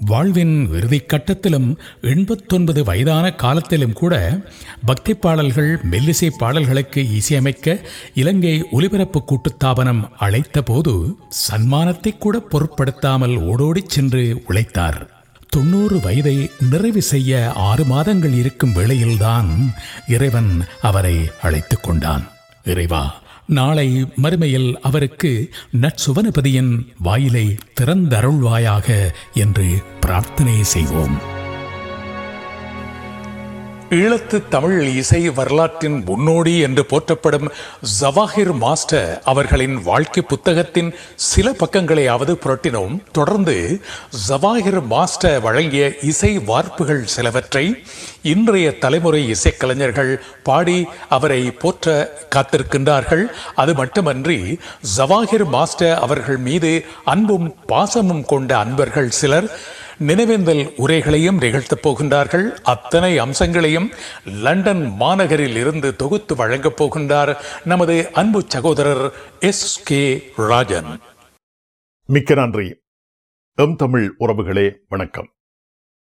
வாழ்வின் இறுதி கட்டத்திலும் எண்பத்தொன்பது வயதான காலத்திலும் கூட பக்தி பாடல்கள் மெல்லிசை பாடல்களுக்கு இசையமைக்க இலங்கை ஒலிபரப்பு கூட்டுத்தாபனம் அழைத்த போது சன்மானத்தை கூட பொருட்படுத்தாமல் ஓடோடிச் சென்று உழைத்தார் தொண்ணூறு வயதை நிறைவு செய்ய ஆறு மாதங்கள் இருக்கும் வேளையில்தான் இறைவன் அவரை அழைத்துக் கொண்டான் இறைவா நாளை மறுமையில் அவருக்கு நற்சுவனபதியின் வாயிலை திறந்தருள்வாயாக என்று பிரார்த்தனை செய்வோம் ஈழத்து தமிழ் இசை வரலாற்றின் முன்னோடி என்று போற்றப்படும் ஜவாஹிர் மாஸ்டர் அவர்களின் வாழ்க்கை புத்தகத்தின் சில பக்கங்களையாவது புரட்டினோம் தொடர்ந்து ஜவாஹிர் மாஸ்டர் வழங்கிய இசை வார்ப்புகள் சிலவற்றை இன்றைய தலைமுறை இசைக்கலைஞர்கள் பாடி அவரை போற்ற காத்திருக்கின்றார்கள் அது மட்டுமன்றி ஜவாஹிர் மாஸ்டர் அவர்கள் மீது அன்பும் பாசமும் கொண்ட அன்பர்கள் சிலர் நினைவேந்தல் உரைகளையும் நிகழ்த்தப் போகின்றார்கள் அத்தனை அம்சங்களையும் லண்டன் மாநகரில் இருந்து தொகுத்து வழங்கப் போகின்றார் நமது அன்பு சகோதரர் எஸ் கே ராஜன் மிக்க நன்றி எம் தமிழ் உறவுகளே வணக்கம்